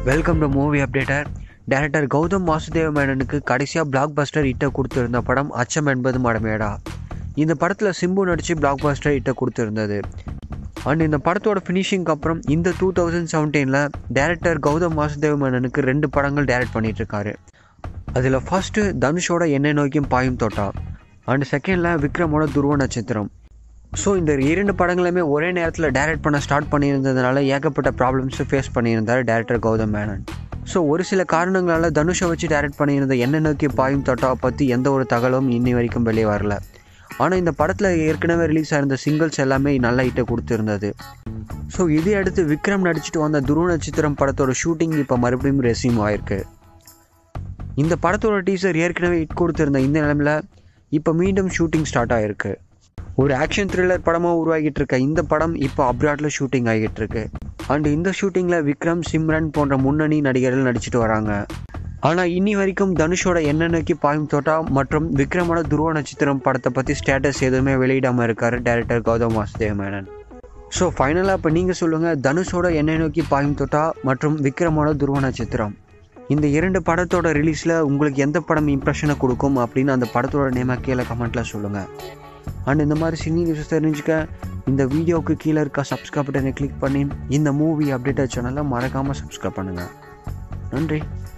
welcome to movie updater director Gautham Vasudeva மேனனுக்கு கடைசியாக black Bastar இட்ட கொடுத்துருந்த படம் அச்சம் என்பது மடமேடா இந்த படத்தில் சிம்பு நடித்து பிளாக் பஸ்டர் இட்ட கொடுத்துருந்தது அண்ட் இந்த படத்தோட ஃபினிஷிங்க்கு அப்புறம் இந்த டூ தௌசண்ட் செவன்டீனில் டேரக்டர் கௌதம் வாசுதேவ மேனனுக்கு ரெண்டு படங்கள் டைரக்ட் பண்ணிட்டு இருக்காரு அதில் ஃபர்ஸ்ட்டு தனுஷோட என்னை நோக்கியும் பாயும் தோட்டா அண்ட் செகண்டில் விக்ரமோட துருவ நட்சத்திரம் ஸோ இந்த இரண்டு படங்களுமே ஒரே நேரத்தில் டைரக்ட் பண்ண ஸ்டார்ட் பண்ணியிருந்ததுனால ஏகப்பட்ட ப்ராப்ளம்ஸை ஃபேஸ் பண்ணியிருந்தார் டேரக்டர் கௌதம் மேனன் ஸோ ஒரு சில காரணங்களால் தனுஷை வச்சு டைரக்ட் பண்ணியிருந்த என்ன நோக்கி பாயும் தொட்டாவை பற்றி எந்த ஒரு தகவலும் இன்னி வரைக்கும் வெளியே வரல ஆனால் இந்த படத்தில் ஏற்கனவே ரிலீஸ் ஆயிருந்த சிங்கிள்ஸ் எல்லாமே நல்ல ஹிட்டை கொடுத்துருந்தது ஸோ இதை அடுத்து விக்ரம் நடிச்சிட்டு வந்த துருவ நட்சத்திரம் படத்தோட ஷூட்டிங் இப்போ மறுபடியும் ரெசியூம் ஆயிருக்கு இந்த படத்தோட டீசர் ஏற்கனவே ஹிட் கொடுத்துருந்த இந்த நிலமையில் இப்போ மீண்டும் ஷூட்டிங் ஸ்டார்ட் ஆகிருக்கு ஒரு ஆக்ஷன் த்ரில்லர் படமாக உருவாகிட்டு இருக்க இந்த படம் இப்போ அப்ராடில் ஷூட்டிங் ஆகிட்டு இருக்கு அண்ட் இந்த ஷூட்டிங்கில் விக்ரம் சிம்ரன் போன்ற முன்னணி நடிகர்கள் நடிச்சிட்டு வராங்க ஆனால் இன்னி வரைக்கும் தனுஷோட என்ன நோக்கி பாயும் தோட்டா மற்றும் விக்ரமோட துருவ நட்சத்திரம் படத்தை பற்றி ஸ்டேட்டஸ் எதுவுமே வெளியிடாமல் இருக்கார் டேரக்டர் கௌதம் வாசுதேவ மேனன் ஸோ ஃபைனலாக இப்போ நீங்கள் சொல்லுங்கள் தனுஷோட எண்ணெய் நோக்கி பாயும் தோட்டா மற்றும் விக்ரமோட துருவ நட்சத்திரம் இந்த இரண்டு படத்தோட ரிலீஸில் உங்களுக்கு எந்த படம் இம்ப்ரெஷனை கொடுக்கும் அப்படின்னு அந்த படத்தோட நேமாக கீழே கமெண்ட்டில் சொல்லுங்கள் அண்ட் இந்த மாதிரி சினி நியூஸ் தெரிஞ்சுக்க இந்த வீடியோவுக்கு கீழே இருக்க சப்ஸ்கிரைப் பட்டனை கிளிக் பண்ணி இந்த மூவி அப்டேட்டட் சேனலை மறக்காமல் சப்ஸ்கிரைப் பண்ணுங்கள் நன்றி